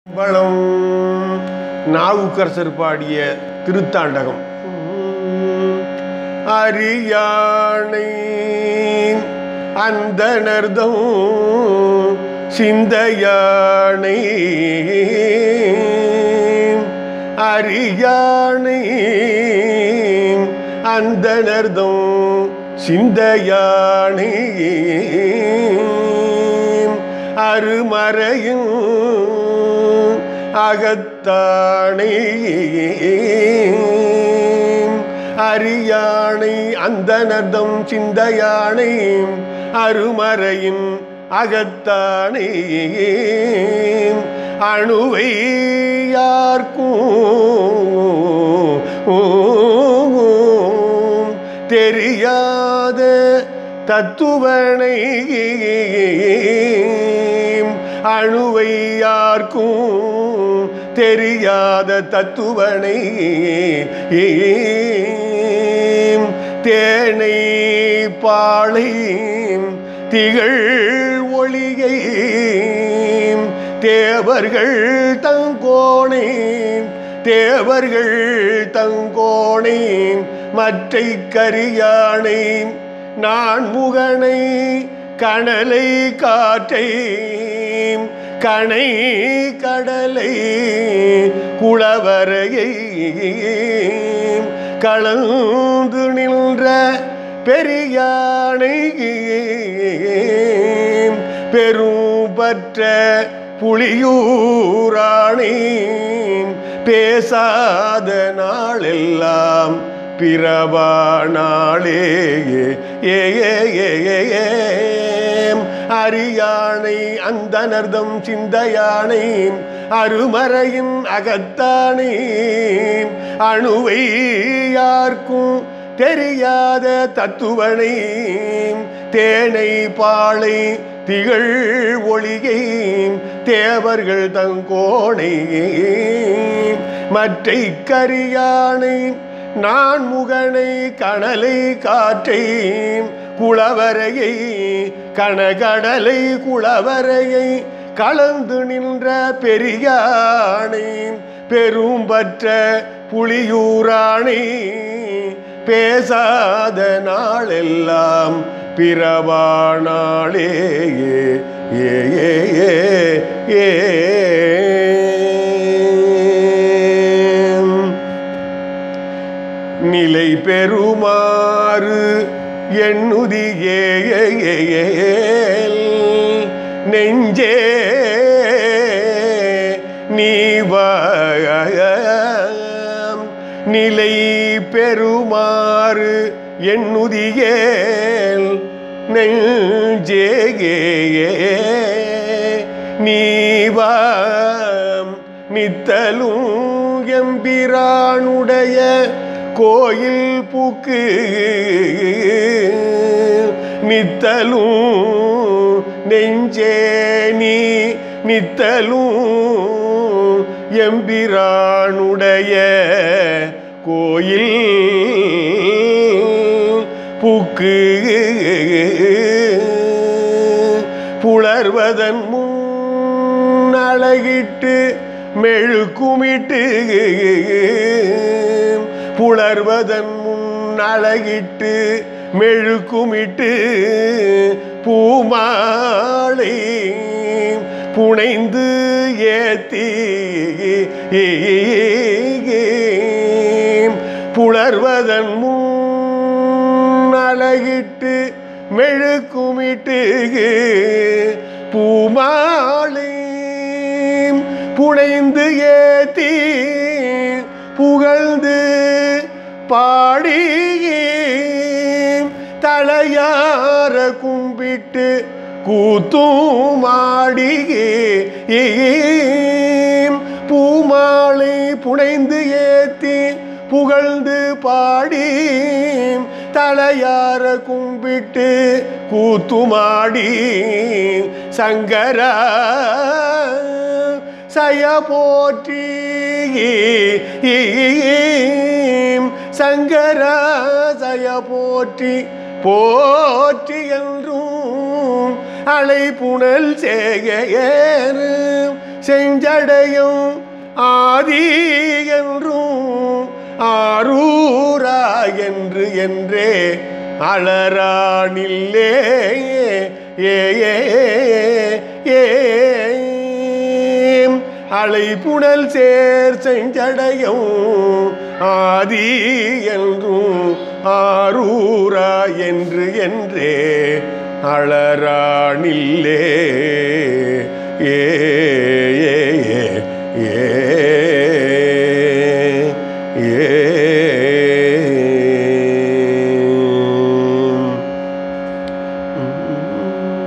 பலம் நாவுக்கரசர் பாடிய திருத்தாண்டகம் அரியானை அந்த நர்தம் சிந்தையானை அரியானை அந்த நர்தம் சிந்தையானை அருமறையும் அகத்தானை அரியானை அந்த நர்தம் சிந்தையானை அருமறையின் அகத்தானை அணுவை யார்க்கும் தெரியாத தத்துவனை அணுவை யார்க்கும் தெரியாத தத்துவனை தேனை பாலை திகழ் ஒளியை தேவர்கள் தங்கோணை தேவர்கள் தங்கோணை மற்றை கரியானை நான் முகனை கணலை காற்றை கணை கடலை குளவரையை கலந்து நின்ற பெரியானை பெரும் பற்ற புலியூராணி பேசாத நாளெல்லாம் பிறவா நாளே ஏ ஏ ஏ ஏ ஏ அரியானை அந்த நர்தம் சிந்தையானை அருமறையின் அகத்தானை அணுவை யார்க்கும் தெரியாத தத்துவனை தேனை பாலை திகழ் ஒளியை தேவர்கள் தங்கோணை மற்றை கரியானை நான் முகனை கணலை காற்றை குளவரையை கனகடலை குளவரையை கலந்து நின்ற பெரியானை பெரும்பற்ற புலியூராணை பேசாத நாளெல்லாம் பிறவா நாளே ஏ ஏ ஏ ஏ நிலை பெறுமாறு எண்ணுதியே நெஞ்சே நீவாம் நிலை பெறுமாறு எண்ணுதியேல் நெஞ்சேகே நீவாம் நித்தலும் எம்பிரானுடைய கோயில் பூக்கு நித்தலும் நெஞ்சே நீ நித்தலும் எம்பிரானுடைய கோயில் பூக்கு புலர்வதன் முன் அழகிட்டு மெழுக்குமிட்டு புலர்வதன் முன் அழகிட்டு மெழுக்குமிட்டு பூமாலை புனைந்து ஏத்தி புலர்வதன் முன் அழகிட்டு மெழுக்குமிட்டு பூமாலை புனைந்து ஏத்தி புகழ்ந்து பாடி தலையார கும்பிட்டு கூத்துமாடி பூமாலை புனைந்து ஏத்தி புகழ்ந்து பாடி தலையார கும்பிட்டு கூத்துமாடி சங்கரா சய போற்றி சங்கரா சய போற்றி போற்றி என்றும் அலை புனல் சேகையேறு செஞ்சடையும் ஆதி என்றும் ஆரூரா என்று என்றே அலரானில்லே ஏ ஏ ஏ அலைப்புணல் சேர் செஞ்சடையும் ஆதி என்றும் ஆரூரா என்று என்றே அலரானில்லே ஏ ஏ ஏ ஏ